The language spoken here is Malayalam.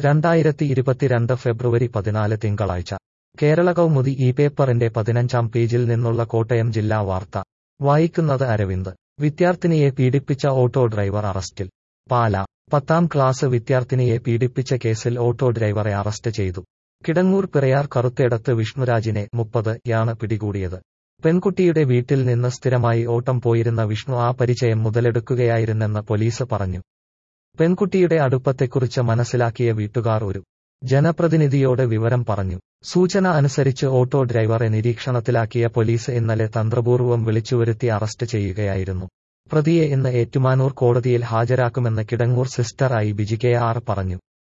രണ്ടായിരത്തി ഇരുപത്തിരണ്ട് ഫെബ്രുവരി പതിനാല് തിങ്കളാഴ്ച കേരള കൗമുദി ഈ പേപ്പറിന്റെ പതിനഞ്ചാം പേജിൽ നിന്നുള്ള കോട്ടയം ജില്ലാ വാർത്ത വായിക്കുന്നത് അരവിന്ദ് വിദ്യാർത്ഥിനിയെ പീഡിപ്പിച്ച ഓട്ടോ ഡ്രൈവർ അറസ്റ്റിൽ പാല പത്താം ക്ലാസ് വിദ്യാർത്ഥിനിയെ പീഡിപ്പിച്ച കേസിൽ ഓട്ടോ ഡ്രൈവറെ അറസ്റ്റ് ചെയ്തു കിടങ്ങൂർ പിറയാർ കറുത്തേടത്ത് വിഷ്ണുരാജിനെ മുപ്പത് യാണ് പിടികൂടിയത് പെൺകുട്ടിയുടെ വീട്ടിൽ നിന്ന് സ്ഥിരമായി ഓട്ടം പോയിരുന്ന വിഷ്ണു ആ പരിചയം മുതലെടുക്കുകയായിരുന്നെന്ന് പോലീസ് പറഞ്ഞു പെൺകുട്ടിയുടെ അടുപ്പത്തെക്കുറിച്ച് മനസ്സിലാക്കിയ വീട്ടുകാർ ഒരു ജനപ്രതിനിധിയോട് വിവരം പറഞ്ഞു സൂചന അനുസരിച്ച് ഓട്ടോ ഡ്രൈവറെ നിരീക്ഷണത്തിലാക്കിയ പോലീസ് ഇന്നലെ തന്ത്രപൂർവ്വം വിളിച്ചുവരുത്തി അറസ്റ്റ് ചെയ്യുകയായിരുന്നു പ്രതിയെ ഇന്ന് ഏറ്റുമാനൂർ കോടതിയിൽ ഹാജരാക്കുമെന്ന് കിടങ്ങൂർ സിസ്റ്റർ ഐ ബിജികെ ആർ പറഞ്ഞു